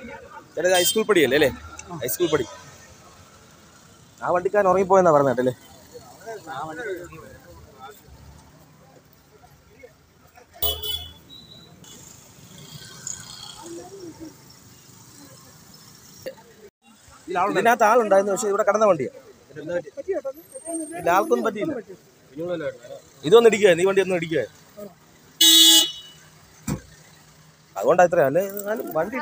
ചേട്ടാ ഇത് ഹൈസ്കൂൾ പടിയല്ലേ അല്ലേ ഹൈസ്കൂൾ പടി ആ വണ്ടിക്കാരൻ ഉറങ്ങിപ്പോയെന്നാ പറഞ്ഞ കേട്ടല്ലേ ഇതിനകത്ത് ആളുണ്ടായിരുന്നു പക്ഷെ ഇവിടെ കടന്ന വണ്ടിയാ ഇല്ല ആൾക്കൊന്നും പറ്റിയില്ല ഇതൊന്നും ഇടിക്കുക ഈ വണ്ടി ഒന്നും ഇടിക്കുക അതുകൊണ്ടാ ഇത്ര അല്ലേ എന്നാലും വണ്ടി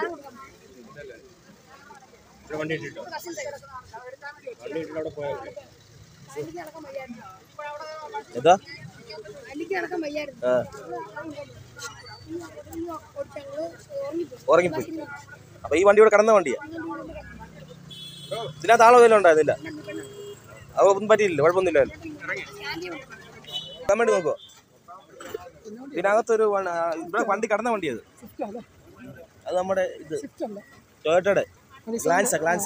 ഏതാ ആ ഉറങ്ങിപ്പോയി അപ്പൊ ഈ വണ്ടി ഇവിടെ കടന്ന വണ്ടിയാ ഇതിനകത്ത് ആളോ വല്ലതും ഉണ്ടായിരുന്നില്ല അത് ഒന്നും പറ്റിയില്ല കുഴപ്പമൊന്നുമില്ല കമന്റ് നോക്കോ ഇതിനകത്തൊരു വ- ആ, ഇവിടെ വണ്ടി കടന്ന വണ്ടിയത് അത് നമ്മുടെ ഇത് ടൊയോട്ടയുടെ ഗ്ലാൻസ ഗ്ലാൻസ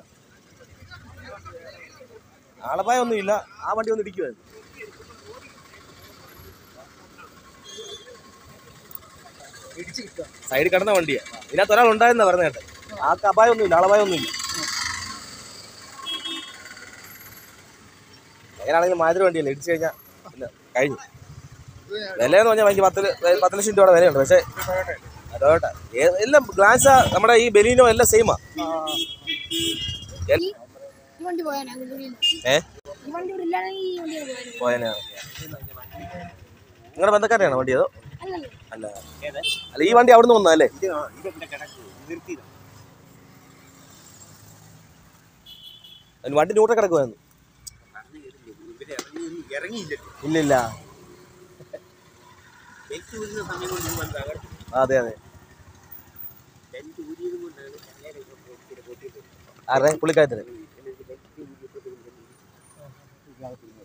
ആളപായ ഒന്നുമില്ല ആ വണ്ടി ഒന്ന് ഇടിക്കുമായിരുന്നു സൈഡിൽ കിടന്ന വണ്ടിയാ ഇതിനകത്ത് ഒരാൾ ഉണ്ടായിരുന്ന പറഞ്ഞ കേട്ടെ ആൾക്ക് അപായമൊന്നുമില്ല ആളപായമൊന്നുമില്ല എങ്ങനെയാണെങ്കിലും മാതിരി വണ്ടിയല്ലേ ഇടിച്ചു കഴിഞ്ഞാൽ പിന്നെ കഴിഞ്ഞു വിലയെന്ന് പറഞ്ഞാൽ ഭയങ്കര പത്ത് ല- പത്ത് ലക്ഷം രൂപയുടെ വിലയുണ്ട് പക്ഷേ ടൊയോട്ട ഏ- എല്ലാം ഗ്ലാൻസ നമ്മുടെ ഈ ബെലീനോ എല്ലാം സെയിമാ ഈ വണ്ടി പോയാനാ ഏ ഈ വണ്ടി ഇവിടെ ഇല്ലാണെങ്കിൽ ഈ വണ്ടി പോയാനേ പോയനാ നിങ്ങളുടെ ബന്ധക്കാരെയാണോ വണ്ടി അതോ അല്ലല്ലോ അല്ല അല്ല ഈ വണ്ടി അവിടുന്ന് വന്നതല്ലേ അതിന് വണ്ടി ന്യൂട്രൽ കിടക്കുമായിരുന്നു ഇല്ലില്ല അതെ അതെ ആരെ പുള്ളിക്കാരത്തിന്